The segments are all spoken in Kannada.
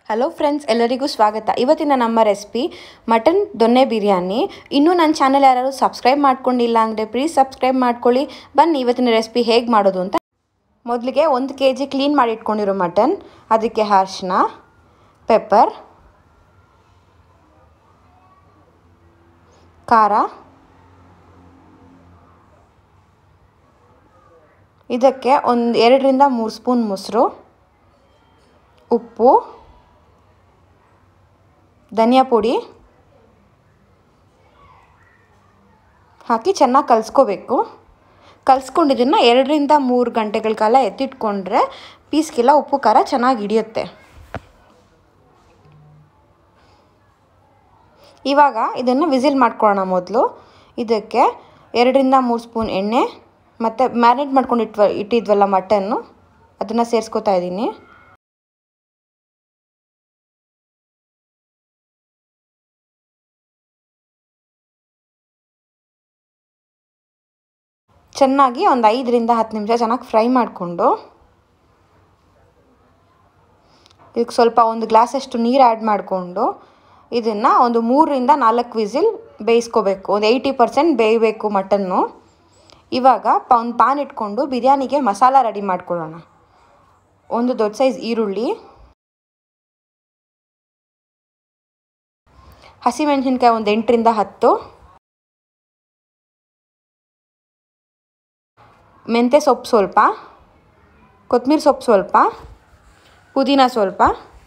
ಹಲೋ ಫ್ರೆಂಡ್ಸ್ ಎಲ್ಲರಿಗೂ ಸ್ವಾಗತ ಇವತ್ತಿನ ನಮ್ಮ ರೆಸಿಪಿ ಮಟನ್ ದೊನ್ನೆ ಬಿರಿಯಾನಿ ಇನ್ನೂ ನನ್ನ ಚಾನಲ್ ಯಾರು ಸಬ್ಸ್ಕ್ರೈಬ್ ಮಾಡ್ಕೊಂಡಿಲ್ಲ ಅಂದರೆ ಪ್ಲೀಸ್ ಸಬ್ಸ್ಕ್ರೈಬ್ ಮಾಡ್ಕೊಳ್ಳಿ ಬನ್ನಿ ಇವತ್ತಿನ ರೆಸಿಪಿ ಹೇಗೆ ಮಾಡೋದು ಅಂತ ಮೊದಲಿಗೆ ಒಂದು ಕೆ ಜಿ ಕ್ಲೀನ್ ಮಾಡಿ ಇಟ್ಕೊಂಡಿರೋ ಮಟನ್ ಅದಕ್ಕೆ ಅರಿಶಿನ ಪೆಪ್ಪರ್ ಖಾರ ಇದಕ್ಕೆ ಒಂದು ಎರಡರಿಂದ ಮೂರು ಸ್ಪೂನ್ ಮೊಸರು ಉಪ್ಪು ಧನಿಯಾ ಪುಡಿ ಹಾಕಿ ಚೆನ್ನಾಗಿ ಕಲಿಸ್ಕೋಬೇಕು ಕಲಿಸ್ಕೊಂಡಿದ್ದನ್ನು ಎರಡರಿಂದ ಮೂರು ಗಂಟೆಗಳ ಕಾಲ ಎತ್ತಿಟ್ಕೊಂಡ್ರೆ ಪೀಸ್ಗೆಲ್ಲ ಉಪ್ಪು ಖಾರ ಚೆನ್ನಾಗಿ ಹಿಡಿಯುತ್ತೆ ಇವಾಗ ಇದನ್ನು ವಿಸಿಲ್ ಮಾಡ್ಕೊಳ್ಳೋಣ ಮೊದಲು ಇದಕ್ಕೆ ಎರಡರಿಂದ ಮೂರು ಸ್ಪೂನ್ ಎಣ್ಣೆ ಮತ್ತು ಮ್ಯಾರಿನೇಟ್ ಮಾಡ್ಕೊಂಡು ಇಟ್ವ ಇಟ್ಟಿದ್ವಲ್ಲ ಮಟನ್ನು ಅದನ್ನು ಸೇರಿಸ್ಕೊತಾ ಇದ್ದೀನಿ ಚೆನ್ನಾಗಿ ಒಂದು ಐದರಿಂದ ಹತ್ತು ನಿಮಿಷ ಚೆನ್ನಾಗಿ ಫ್ರೈ ಮಾಡಿಕೊಂಡು ಇದಕ್ಕೆ ಸ್ವಲ್ಪ ಒಂದು ಗ್ಲಾಸಷ್ಟು ನೀರು ಆ್ಯಡ್ ಮಾಡಿಕೊಂಡು ಇದನ್ನು ಒಂದು ಮೂರರಿಂದ ನಾಲ್ಕು ವಿಸಿಲ್ ಬೇಯಿಸ್ಕೋಬೇಕು ಒಂದು ಏಯ್ಟಿ ಪರ್ಸೆಂಟ್ ಬೇಯಬೇಕು ಮಟನ್ನು ಇವಾಗ ಪ ಒಂದು ಪಾನ್ ಇಟ್ಕೊಂಡು ಬಿರಿಯಾನಿಗೆ ಮಸಾಲ ರೆಡಿ ಮಾಡ್ಕೊಳ್ಳೋಣ ಒಂದು ದೊಡ್ಡ ಸೈಜ್ ಈರುಳ್ಳಿ ಹಸಿಮೆಣಸಿನ್ಕಾಯಿ ಒಂದು ಎಂಟರಿಂದ ಹತ್ತು ಮೆಂತ್ಯ ಸೊಪ್ಪು ಸ್ವಲ್ಪ ಕೊತ್ತಂಬರಿ ಸೊಪ್ಪು ಸ್ವಲ್ಪ ಪುದೀನ ಸ್ವಲ್ಪ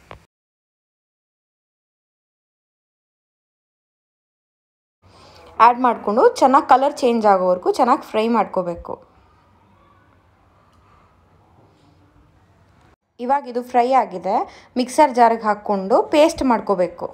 ಆ್ಯಡ್ ಮಾಡಿಕೊಂಡು ಚೆನ್ನಾಗಿ ಕಲರ್ ಚೇಂಜ್ ಆಗೋವರೆಗೂ ಚೆನ್ನಾಗಿ ಫ್ರೈ ಮಾಡ್ಕೋಬೇಕು ಇವಾಗ ಇದು ಫ್ರೈ ಆಗಿದೆ ಮಿಕ್ಸರ್ ಜಾರಿಗೆ ಹಾಕ್ಕೊಂಡು ಪೇಸ್ಟ್ ಮಾಡ್ಕೋಬೇಕು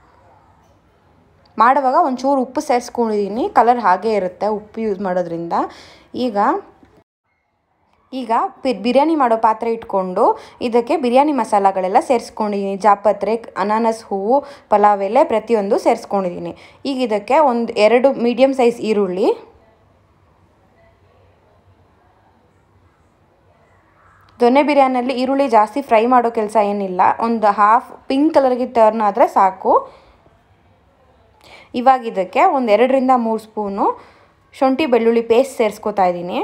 ಮಾಡುವಾಗ ಒಂಚೂರು ಉಪ್ಪು ಸೇರಿಸ್ಕೊಂಡಿದ್ದೀನಿ ಕಲರ್ ಹಾಗೇ ಇರುತ್ತೆ ಉಪ್ಪು ಯೂಸ್ ಮಾಡೋದ್ರಿಂದ ಈಗ ಈಗ ಬಿರಿಯಾನಿ ಮಾಡೋ ಪಾತ್ರೆ ಇಟ್ಕೊಂಡು ಇದಕ್ಕೆ ಬಿರಿಯಾನಿ ಮಸಾಲಗಳೆಲ್ಲ ಸೇರಿಸ್ಕೊಂಡಿದ್ದೀನಿ ಜಾಪತ್ರೆ ಅನಾನಸ್ ಹೂವು ಪಲಾವ್ ಎಲೆ ಪ್ರತಿಯೊಂದು ಸೇರಿಸ್ಕೊಂಡಿದ್ದೀನಿ ಈಗ ಇದಕ್ಕೆ ಒಂದು ಎರಡು ಮೀಡಿಯಮ್ ಸೈಜ್ ಈರುಳ್ಳಿ ದೊನ್ನೆ ಬಿರಿಯಾನಿಯಲ್ಲಿ ಈರುಳ್ಳಿ ಜಾಸ್ತಿ ಫ್ರೈ ಮಾಡೋ ಕೆಲಸ ಏನಿಲ್ಲ ಒಂದು ಹಾಫ್ ಪಿಂಕ್ ಕಲರ್ಗೆ ಟರ್ನ್ ಆದರೆ ಸಾಕು ಇವಾಗ ಇದಕ್ಕೆ ಒಂದು ಎರಡರಿಂದ ಮೂರು ಸ್ಪೂನು ಶುಂಠಿ ಬೆಳ್ಳುಳ್ಳಿ ಪೇಸ್ಟ್ ಸೇರಿಸ್ಕೊತಾ ಇದ್ದೀನಿ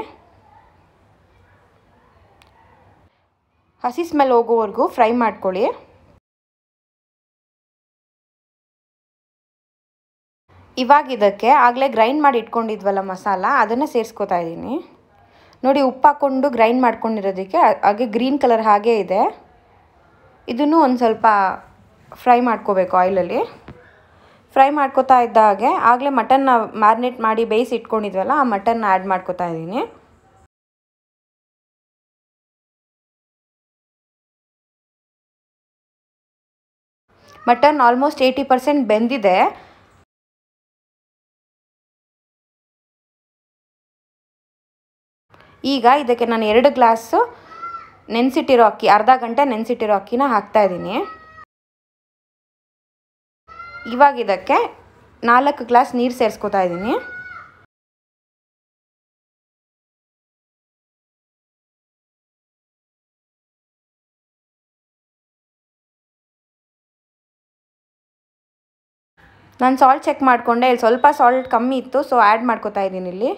ಹಸಿ ಸ್ಮೆಲ್ ಹೋಗೋವರೆಗೂ ಫ್ರೈ ಮಾಡ್ಕೊಳ್ಳಿ ಇವಾಗ ಇದಕ್ಕೆ ಆಗಲೇ ಗ್ರೈಂಡ್ ಮಾಡಿ ಇಟ್ಕೊಂಡಿದ್ವಲ್ಲ ಮಸಾಲ ಅದನ್ನು ಸೇರಿಸ್ಕೊತಾ ಇದ್ದೀನಿ ನೋಡಿ ಉಪ್ಪು ಹಾಕ್ಕೊಂಡು ಗ್ರೈಂಡ್ ಮಾಡ್ಕೊಂಡಿರೋದಕ್ಕೆ ಹಾಗೆ ಗ್ರೀನ್ ಕಲರ್ ಹಾಗೇ ಇದೆ ಇದನ್ನು ಒಂದು ಸ್ವಲ್ಪ ಫ್ರೈ ಮಾಡ್ಕೋಬೇಕು ಆಯಿಲಲ್ಲಿ ಫ್ರೈ ಮಾಡ್ಕೋತಾ ಇದ್ದ ಹಾಗೆ ಆಗಲೇ ಮಟನ್ನ ಮ್ಯಾರಿನೇಟ್ ಮಾಡಿ ಬೇಯಿಸಿ ಇಟ್ಕೊಂಡಿದ್ವಲ್ಲ ಆ ಮಟನ್ನ ಆ್ಯಡ್ ಮಾಡ್ಕೋತಾ ಇದ್ದೀನಿ ಮಟನ್ ಆಲ್ಮೋಸ್ಟ್ ಏಯ್ಟಿ ಪರ್ಸೆಂಟ್ ಬೆಂದಿದೆ ಈಗ ಇದಕ್ಕೆ ನಾನು ಎರಡು ಗ್ಲಾಸು ನೆನೆಸಿಟ್ಟಿರೋ ಅಕ್ಕಿ ಅರ್ಧ ಗಂಟೆ ನೆನೆಸಿಟ್ಟಿರೋ ಅಕ್ಕಿನ ಹಾಕ್ತಾ ಇದ್ದೀನಿ ಇವಾಗ ಇದಕ್ಕೆ ನಾಲ್ಕು ಗ್ಲಾಸ್ ನೀರು ಸೇರಿಸ್ಕೊತಾ ಇದ್ದೀನಿ ನಾನು ಸಾಲ್ಟ್ ಚೆಕ್ ಮಾಡಿಕೊಂಡೆ ಇಲ್ಲಿ ಸ್ವಲ್ಪ ಸಾಲ್ಟ್ ಕಮ್ಮಿ ಇತ್ತು ಸೊ ಆ್ಯಡ್ ಮಾಡ್ಕೋತಾ ಇದ್ದೀನಿ ಇಲ್ಲಿ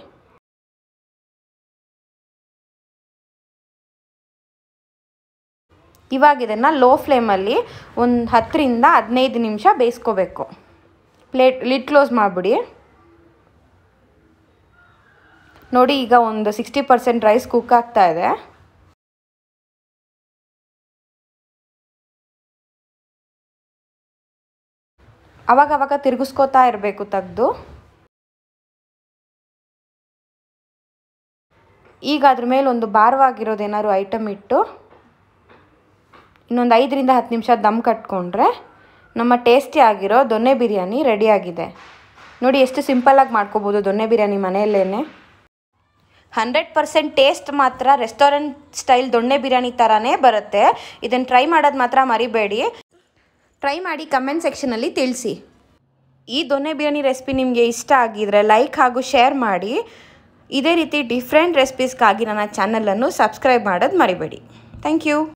ಇವಾಗ ಇದನ್ನು ಲೋ ಫ್ಲೇಮಲ್ಲಿ ಒಂದು ಹತ್ತರಿಂದ ಹದಿನೈದು ನಿಮಿಷ ಬೇಯಿಸ್ಕೋಬೇಕು ಪ್ಲೇಟ್ ಲಿಡ್ ಕ್ಲೋಸ್ ಮಾಡಿಬಿಡಿ ನೋಡಿ ಈಗ ಒಂದು ಸಿಕ್ಸ್ಟಿ ಪರ್ಸೆಂಟ್ ರೈಸ್ ಕುಕ್ ಆಗ್ತಾ ಇದೆ ಅವಾಗವಾಗ ತಿರುಗಿಸ್ಕೋತಾ ಇರಬೇಕು ತೆಗೆದು ಈಗ ಅದ್ರ ಮೇಲೆ ಒಂದು ಭಾರವಾಗಿರೋದು ಏನಾದ್ರು ಐಟಮ್ ಇಟ್ಟು ಇನ್ನೊಂದು ಐದರಿಂದ ಹತ್ತು ನಿಮಿಷ ದಮ್ ಕಟ್ಕೊಂಡ್ರೆ ನಮ್ಮ ಟೇಸ್ಟಿ ಆಗಿರೋ ದೊನ್ನೆ ಬಿರಿಯಾನಿ ರೆಡಿಯಾಗಿದೆ ನೋಡಿ ಎಷ್ಟು ಸಿಂಪಲ್ಲಾಗಿ ಮಾಡ್ಕೋಬೋದು ದೊನ್ನೆ ಬಿರಿಯಾನಿ ಮನೆಯಲ್ಲೇ ಹಂಡ್ರೆಡ್ ಪರ್ಸೆಂಟ್ ಟೇಸ್ಟ್ ಮಾತ್ರ ರೆಸ್ಟೋರೆಂಟ್ ಸ್ಟೈಲ್ ದೊಣ್ಣೆ ಬಿರಿಯಾನಿ ಥರನೇ ಬರುತ್ತೆ ಇದನ್ನು ಟ್ರೈ ಮಾಡೋದು ಮಾತ್ರ ಮರಿಬೇಡಿ ಟ್ರೈ ಮಾಡಿ ಕಮೆಂಟ್ ಸೆಕ್ಷನಲ್ಲಿ ತಿಳಿಸಿ ಈ ದೊನ್ನೆ ಬಿರಿಯಾನಿ ರೆಸಿಪಿ ನಿಮಗೆ ಇಷ್ಟ ಆಗಿದರೆ ಲೈಕ್ ಹಾಗೂ ಶೇರ್ ಮಾಡಿ ಇದೇ ರೀತಿ ಡಿಫ್ರೆಂಟ್ ರೆಸಿಪೀಸ್ಗಾಗಿ ನನ್ನ ಚಾನಲನ್ನು ಸಬ್ಸ್ಕ್ರೈಬ್ ಮಾಡೋದು ಮರಿಬೇಡಿ ಥ್ಯಾಂಕ್ ಯು